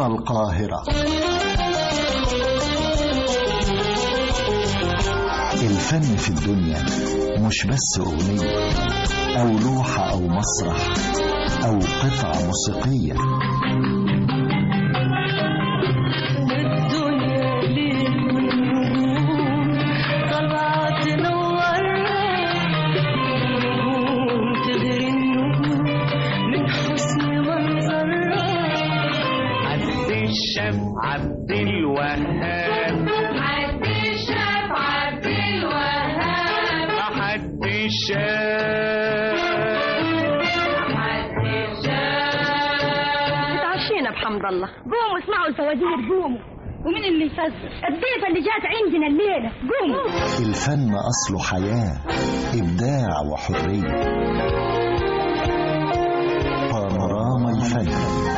هنا القاهرة الفن في الدنيا مش بس أغنية أو لوحة أو مسرح أو قطعة موسيقية الدنيا ليل ونجوم طلعت تنورنا نجوم تغري النجوم من حسن منظرها عبد الشاب عبد الوهاب عبد الشاب عبد الوهاب عبد الشاب عبد الشاب اتعشينا بحمد الله قوموا اسمعوا الفوازير قوموا ومين اللي يفزر الضيفة اللي جات عندنا الليلة قوموا الفن أصله حياة إبداع وحرية بانوراما الفن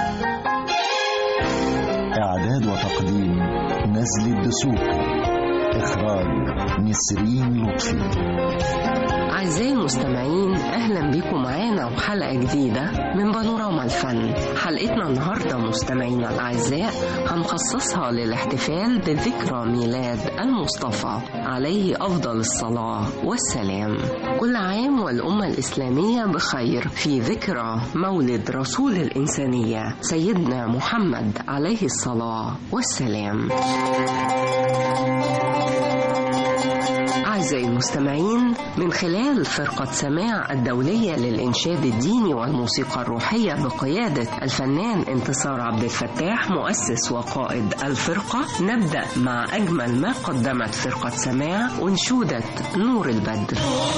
إعداد وتقديم نزل الدسوقي إخراج نسرين لطفي أعزائي المستمعين أهلا بكم معانا وحلقة جديدة من بانوراما الفن حلقتنا النهاردة مستمعينا الأعزاء هنخصصها للاحتفال بذكرى ميلاد المصطفى عليه أفضل الصلاة والسلام كل عام والأمة الإسلامية بخير في ذكرى مولد رسول الإنسانية سيدنا محمد عليه الصلاة والسلام أعزائي المستمعين من خلال فرقة سماع الدولية للإنشاد الديني والموسيقى الروحية بقيادة الفنان انتصار عبد الفتاح مؤسس وقائد الفرقة نبدأ مع أجمل ما قدمت فرقة سماع أنشودة نور البدر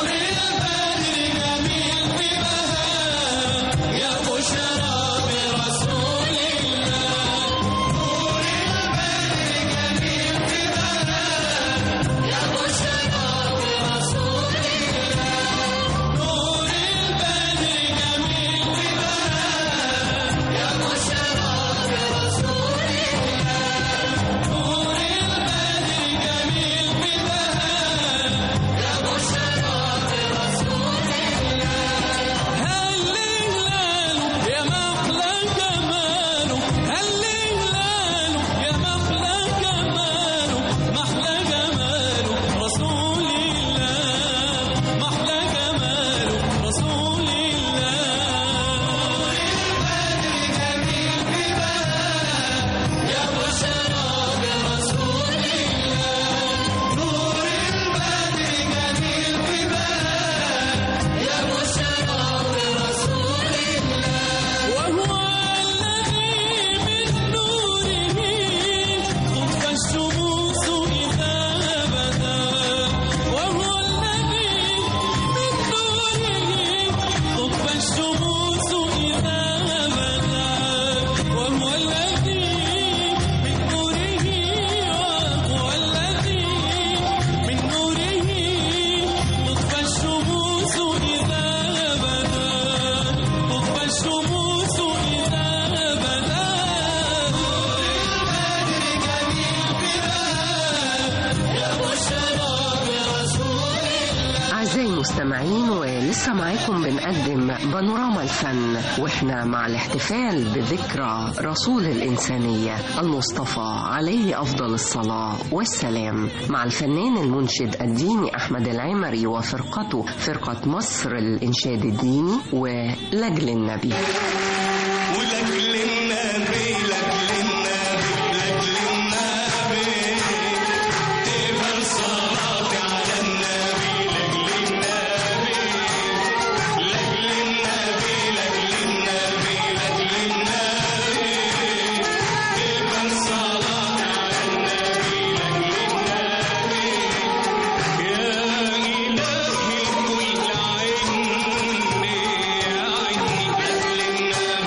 أعزائي المستمعين ولسه معاكم بنقدم بانوراما الفن واحنا مع الاحتفال بذكرى رسول الإنسانية المصطفى عليه أفضل الصلاة والسلام مع الفنان المنشد الديني أحمد العمري وفرقته فرقة مصر الإنشاد الديني ولجل النبي ولجل النبي لجل النبي لجل النبي تقبل صلاتي على النبي لجل النبي لجل النبي لجل النبي لجل النبي تقبل صلاتي على النبي لجل النبي يا إلهي كل عيني يا عيني لجل النبي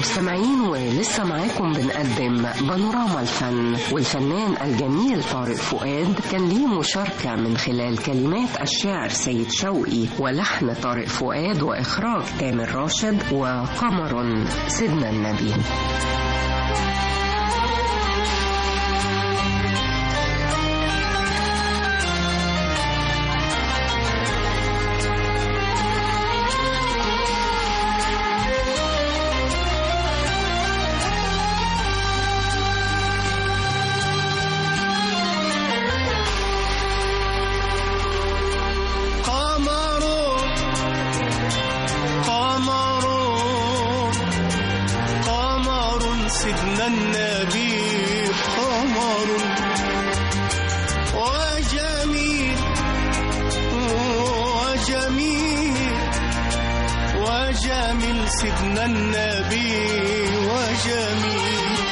المستمعين ولسه معاكم بنقدم بانوراما الفن والفنان الجميل طارق فؤاد كان ليه مشاركة من خلال كلمات الشاعر سيد شوقي ولحن طارق فؤاد وإخراج تامر راشد وقمر سيدنا النبي قمر قمر قمر سيدنا النبي قمر وجميل وجميل وجميل سيدنا النبي وجميل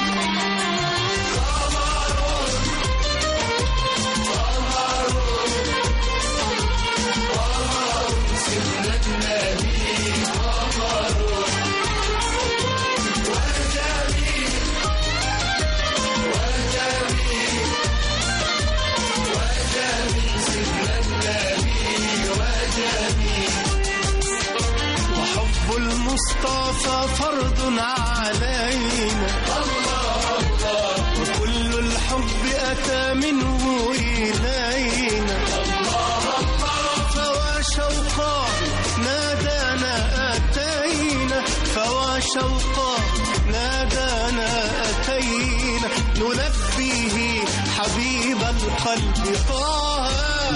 وحب المصطفى فرض علينا وكل الحب أتى منه إلينا فوا شوقا نادانا أتينا فوا شوقا نادانا أتينا نلبيه حبيب القلب طه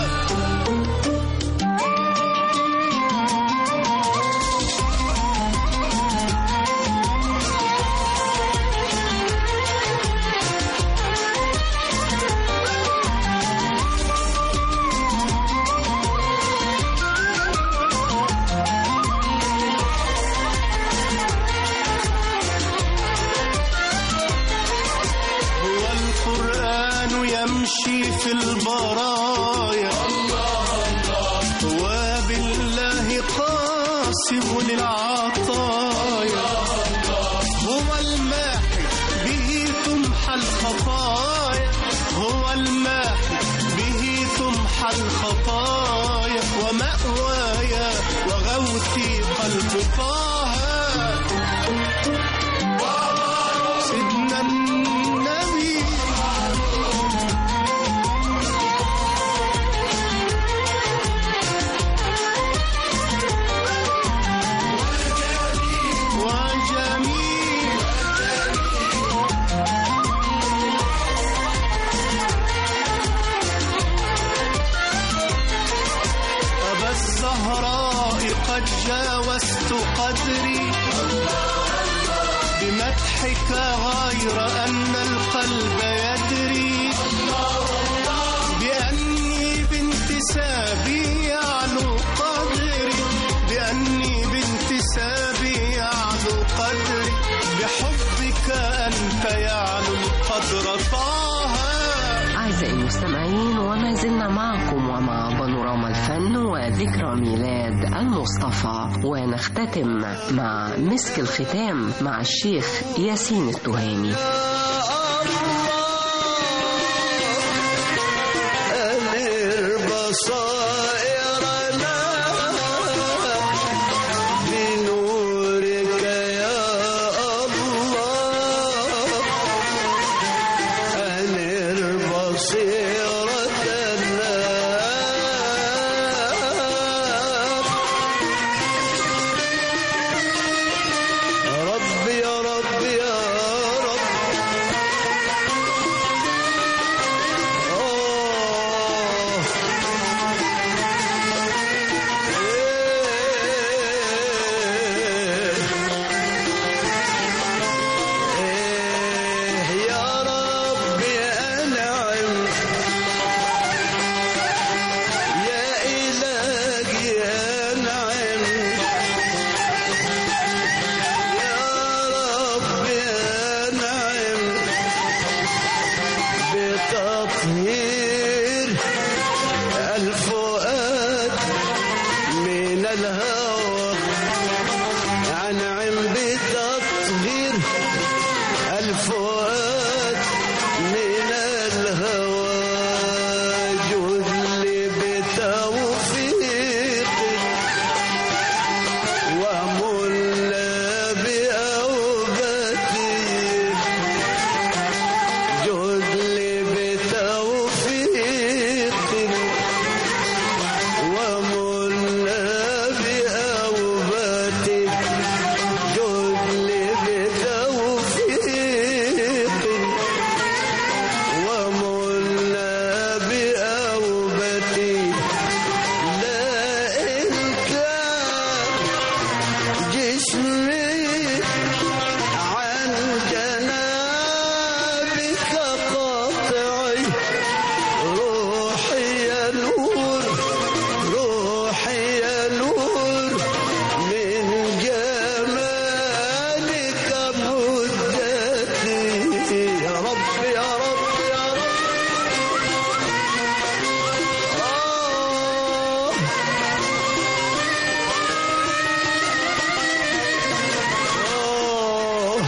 هو القرآن يمشي في البرايا هو بالله قاسم للعطايا هو الماحي به تمحى الخطايا هو الماحي به تمحى الخطايا ومأوايا وغوثي قلب طه سيدنا النبي وجميل أبا الزهراء قد جاوزت قدري بمدحك غير أن القلب يدري بأني بانتسابي يعلو قدري بأني بانتسابي يعلو قدري بحبك أنت يعلو القدر طه أعزائي المستمعين وما زلنا معكم ومع بانوراما الفن وذكرى ميلاد المصطفى ونختتم مع مسك الختام مع الشيخ ياسين التهامي أنر بصائرنا بنورك يا الله أنر بصيرتنا رب يا رب يا رب جسمي عن جنابك قاطعي روحي يا نور روحي يا نور من جمالك مدتي يا رب يا رب يا رب آه آه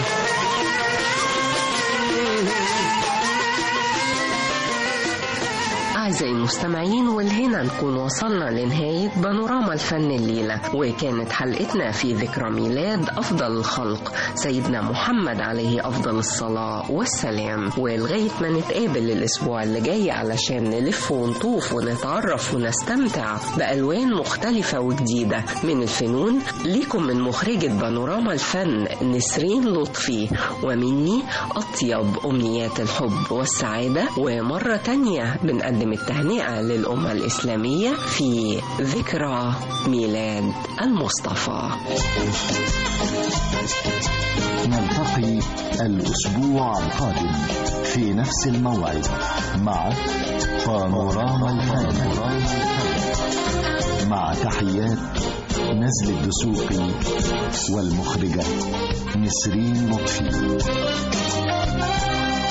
أعزائي المستمعين والهنا نكون وصلنا لنهاية بانوراما الفن الليلة وكانت حلقتنا في ذكرى ميلاد أفضل الخلق سيدنا محمد عليه أفضل الصلاة والسلام ولغاية ما نتقابل الأسبوع اللي جاي علشان نلف ونطوف ونتعرف ونستمتع بألوان مختلفة وجديدة من الفنون ليكم من مخرجة بانوراما الفن نسرين لطفي ومني أطيب أمنيات الحب والسعادة ومرة تانية بنقدم التهنئة للأمة الإسلامية في ذكرى ميلاد المصطفى نلتقي الأسبوع القادم في نفس الموعد مع بانوراما الفن مع تحيات نزل الدسوقي والمخرجة نسرين لطفي